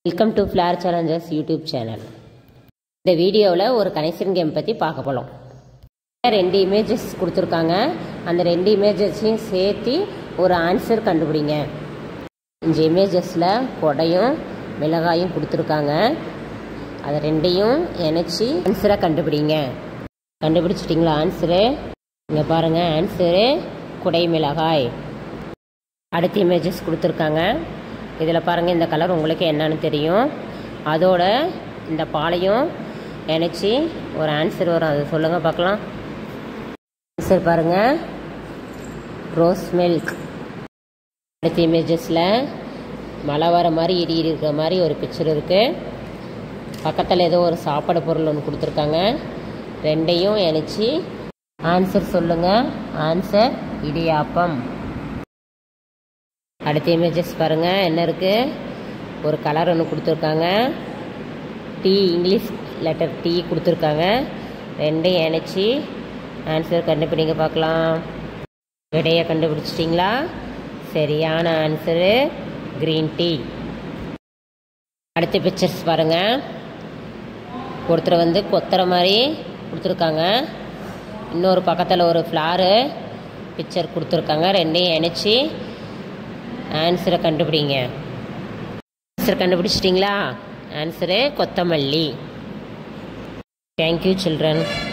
welcome to floor challengers YouTube channel இந்த வீடியோவில் ஒரு கனெக்ஷன் கேம் பற்றி பார்க்க போகிறோம் ரெண்டு இமேஜஸ் கொடுத்துருக்காங்க அந்த ரெண்டு இமேஜஸையும் சேர்த்து ஒரு ஆன்சர் கண்டுபிடிங்க இந்த இமேஜஸில் கொடையும் மிளகாயும் கொடுத்துருக்காங்க அதை ரெண்டையும் இணைச்சி ஆன்சரை கண்டுபிடிங்க கண்டுபிடிச்சிட்டிங்களா ஆன்சரு இங்கே பாருங்கள் ஆன்சரு குடை மிளகாய் அடுத்த இமேஜஸ் கொடுத்துருக்காங்க இதில் பாருங்கள் இந்த கலர் உங்களுக்கு என்னன்னு தெரியும் அதோட இந்த பாலையும் இணைச்சி ஒரு ஆன்சர் வரும் அதை சொல்லுங்கள் பார்க்கலாம் ஆன்சர் பாருங்கள் ரோஸ் மில்க் அடுத்த இமேஜஸில் மழை வர மாதிரி இடி இடி இருக்கிற மாதிரி ஒரு பிக்சர் இருக்குது பக்கத்தில் ஏதோ ஒரு சாப்பாடு பொருள் ஒன்று கொடுத்துருக்காங்க ரெண்டையும் இணைச்சி ஆன்சர் சொல்லுங்கள் ஆன்சர் இடியாப்பம் அடுத்த இமேஜஸ் பாருங்கள் என்ன இருக்குது ஒரு கலர் ஒன்று கொடுத்துருக்காங்க டீ இங்கிலீஷ் லெட்டர் டீ கொடுத்துருக்காங்க ரெண்டையும் இணைச்சி ஆன்சர் கண்டுபிடிங்க பார்க்கலாம் விடையை கண்டுபிடிச்சிட்டிங்களா சரியான ஆன்சரு க்ரீன் டீ அடுத்த பிக்சர்ஸ் பாருங்கள் ஒருத்தர் வந்து கொத்துற மாதிரி கொடுத்துருக்காங்க இன்னொரு பக்கத்தில் ஒரு ஃப்ளாரு பிக்சர் கொடுத்துருக்காங்க ரெண்டையும் இணைச்சி ஆன்சரை கண்டுபிடிங்க ஆன்சர் கண்டுபிடிச்சிட்டிங்களா ஆன்சரு கொத்தமல்லி தேங்க்யூ சில்ட்ரன்